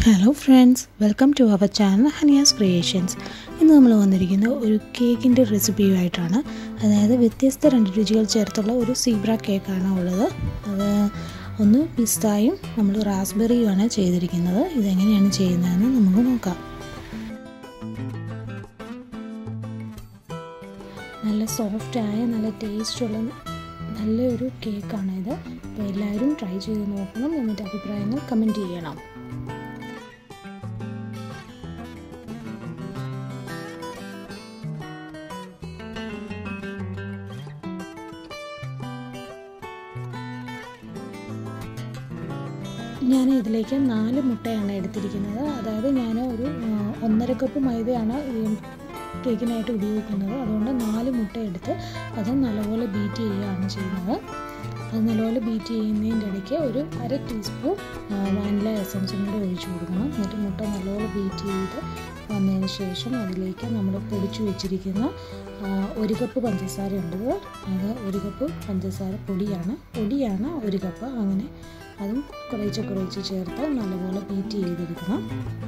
hello friends welcome to our channel Haniya's creations ഇന്ന് നമ്മൾ വന്നിരിക്കുന്നത് ഒരു കേക്കിൻ്റെ റെസിപ്പിയുമായിട്ടാണ് അതായത് വ്യത്യസ്ത രണ്ട് രുചികൾ ചേർത്തുള്ള ഒരു സീബ്ര കേക്കാണ് ഉള്ളത് അത് ഒന്ന് പിസ്തായും നമ്മൾ റാസ്ബെറിയുമാണ് ചെയ്തിരിക്കുന്നത് ഇതെങ്ങനെയാണ് ചെയ്യുന്നതെന്ന് നമുക്ക് നോക്കാം നല്ല സോഫ്റ്റായ നല്ല ടേസ്റ്റുള്ള നല്ലൊരു കേക്കാണ് ഇത് അപ്പോൾ എല്ലാവരും ട്രൈ ചെയ്ത് നോക്കണം എന്നിട്ട് അഭിപ്രായങ്ങൾ കമൻറ്റ് ചെയ്യണം ഞാൻ ഇതിലേക്ക് നാല് മുട്ടയാണ് എടുത്തിരിക്കുന്നത് അതായത് ഞാൻ ഒരു ഒന്നര കപ്പ് മൈദയാണ് ഈ കേക്കിനായിട്ട് ഉപയോഗിക്കുന്നത് അതുകൊണ്ട് നാല് മുട്ട എടുത്ത് അത് നല്ലപോലെ ബീറ്റ് ചെയ്യുകയാണ് ചെയ്യുന്നത് അത് നല്ലപോലെ ബീറ്റ് ചെയ്യുന്നതിൻ്റെ ഇടയ്ക്ക് ഒരു അര ടീസ്പൂൺ വാനില എസൻസും കൂടി ഒഴിച്ചു കൊടുക്കണം എന്നിട്ട് മുട്ട നല്ലപോലെ ബീറ്റ് ചെയ്ത് വന്നതിന് ശേഷം അതിലേക്ക് നമ്മൾ പൊടിച്ചു വെച്ചിരിക്കുന്ന ഒരു കപ്പ് പഞ്ചസാര ഉണ്ട് അത് ഒരു കപ്പ് പഞ്ചസാര പൊടിയാണ് പൊടിയാണ് ഒരു കപ്പ് അങ്ങനെ അതും കുറേശ്ശെ കുറേശ്ശെ ചേർത്ത് നല്ലപോലെ ബീറ്റ് ചെയ്തെടുക്കണം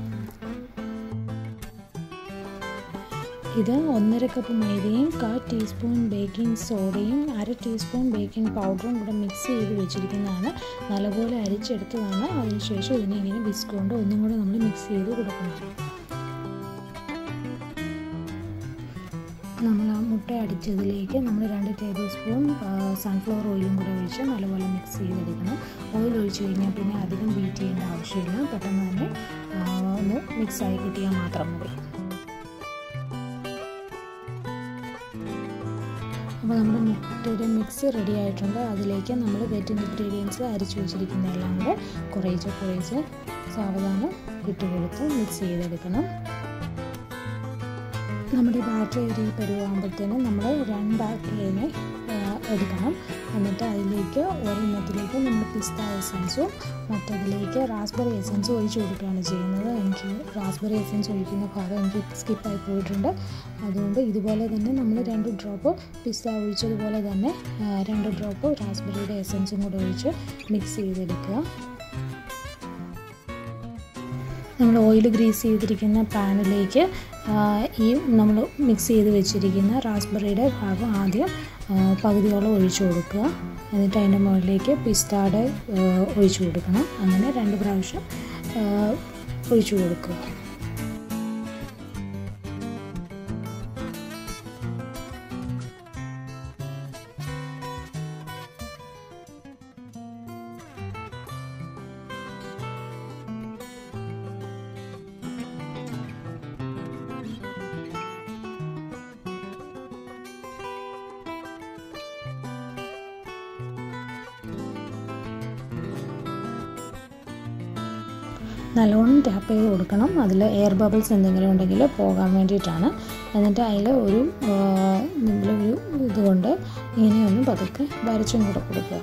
ഇത് ഒന്നര കപ്പ് മൈദയും കാൽ ടീസ്പൂൺ ബേക്കിംഗ് സോഡയും അര ടീസ്പൂൺ ബേക്കിംഗ് പൗഡറും കൂടെ മിക്സ് ചെയ്ത് വെച്ചിരിക്കുന്നതാണ് നല്ലപോലെ അരിച്ചെടുത്തതാണ് അതിനുശേഷം ഇതിനെ ഇങ്ങനെ വിസ്ക് കൊണ്ട് ഒന്നും കൂടെ നമ്മൾ മിക്സ് ചെയ്ത് കൊടുക്കണം നമ്മൾ ആ മുട്ട അടിച്ചതിലേക്ക് നമ്മൾ രണ്ട് ടേബിൾ സ്പൂൺ സൺഫ്ലവർ ഓയിലും കൂടെ ഒഴിച്ച് നല്ലപോലെ മിക്സ് ചെയ്തെടുക്കണം ഓയിൽ ഒഴിച്ച് കഴിഞ്ഞാൽ പിന്നെ അധികം ബീറ്റ് ചെയ്യേണ്ട ആവശ്യമില്ല പെട്ടെന്ന് തന്നെ ഒന്ന് മിക്സായി കിട്ടിയാൽ മാത്രം മതി അപ്പോൾ നമ്മുടെ മുട്ടയുടെ മിക്സ് റെഡി ആയിട്ടുണ്ട് അതിലേക്ക് നമ്മൾ വെറ്റ് ഇൻഗ്രീഡിയൻസ് അരിച്ചു വെച്ചിരിക്കുന്ന എല്ലാം കൂടെ കുറേശ്ശെ കുറേശ്ശെ സാവധാനം ഇട്ട് കൊടുത്ത് മിക്സ് ചെയ്തെടുക്കണം നമ്മുടെ ബാറ്ററി ഒരു പരുവാകുമ്പോഴത്തേനും നമ്മൾ രണ്ടാക്കിയതിനെ എടുക്കണം എന്നിട്ട് അതിലേക്ക് ഒരെണ്ണത്തിലേക്ക് നമ്മൾ പിസ്ത എസൻസും മറ്റതിലേക്ക് റാസ്ബെറി എസൻസും ഒഴിച്ചു കൊടുക്കുകയാണ് ചെയ്യുന്നത് എനിക്ക് റാസ്ബെറി എസൻസ് ഒഴിക്കുന്ന ഭാഗം എനിക്ക് സ്കിപ്പായി പോയിട്ടുണ്ട് അതുകൊണ്ട് ഇതുപോലെ തന്നെ നമ്മൾ രണ്ട് ഡ്രോപ്പ് പിസ്ത ഒഴിച്ചതുപോലെ തന്നെ രണ്ട് ഡ്രോപ്പ് റാസ്ബെറിയുടെ എസൻസും കൂടെ ഒഴിച്ച് മിക്സ് ചെയ്തെടുക്കുക നമ്മൾ ഓയിൽ ഗ്രീസ് ചെയ്തിരിക്കുന്ന പാനിലേക്ക് ഈ നമ്മൾ മിക്സ് ചെയ്ത് വെച്ചിരിക്കുന്ന റാസ്ബെറിയുടെ ഭാഗം ആദ്യം പകുതിയോളം ഒഴിച്ചു കൊടുക്കുക എന്നിട്ട് അതിൻ്റെ മുകളിലേക്ക് പിസ്താടെ ഒഴിച്ചു കൊടുക്കണം അങ്ങനെ രണ്ട് പ്രാവശ്യം ഒഴിച്ചു കൊടുക്കുക നല്ലോണം ടാപ്പ് ചെയ്ത് കൊടുക്കണം അതിൽ എയർ ബബിൾസ് എന്തെങ്കിലും ഉണ്ടെങ്കിൽ പോകാൻ വേണ്ടിയിട്ടാണ് എന്നിട്ട് അതിൽ ഒരു എന്തെങ്കിലും ഒരു ഇതുകൊണ്ട് ഇങ്ങനെയൊന്ന് പതുക്കെ വരച്ചും കൂടെ കൊടുക്കുക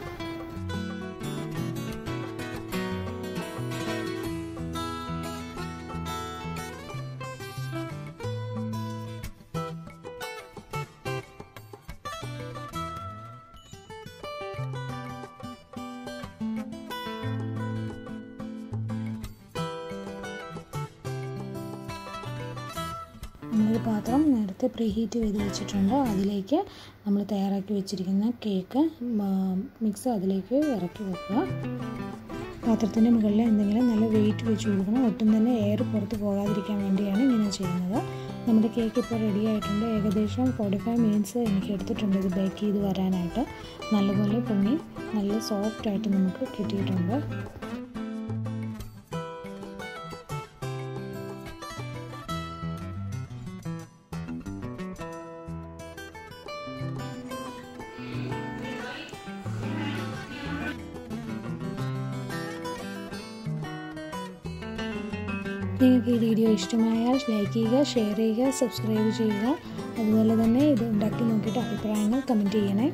നമ്മളൊരു പാത്രം നേരത്തെ പ്രീ ഹീറ്റ് ചെയ്ത് വെച്ചിട്ടുണ്ട് അതിലേക്ക് നമ്മൾ തയ്യാറാക്കി വെച്ചിരിക്കുന്ന കേക്ക് മിക്സ് അതിലേക്ക് ഇറക്കി വെക്കുക പാത്രത്തിൻ്റെ മുകളിൽ എന്തെങ്കിലും നല്ല വെയിറ്റ് വെച്ച് കൊടുക്കണം ഒട്ടും തന്നെ എയർ പുറത്ത് പോകാതിരിക്കാൻ വേണ്ടിയാണ് ഇങ്ങനെ ചെയ്യുന്നത് നമ്മുടെ കേക്ക് ഇപ്പോൾ റെഡി ആയിട്ടുണ്ട് ഏകദേശം ഫോർട്ടി ഫൈവ് മിനിറ്റ്സ് എനിക്ക് എടുത്തിട്ടുണ്ട് ഇത് ബേക്ക് ചെയ്ത് വരാനായിട്ട് നല്ലപോലെ പൊങ്ങി നല്ല സോഫ്റ്റായിട്ട് നമുക്ക് കിട്ടിയിട്ടുണ്ട് നിങ്ങൾക്ക് ഈ വീഡിയോ ഇഷ്ടമായാൽ ലൈക്ക് ചെയ്യുക ഷെയർ ചെയ്യുക സബ്സ്ക്രൈബ് ചെയ്യുക അതുപോലെ തന്നെ ഇത് ഉണ്ടാക്കി നോക്കിയിട്ട് അഭിപ്രായങ്ങൾ കമൻറ്റ് ചെയ്യണേ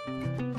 ചെയ്യാം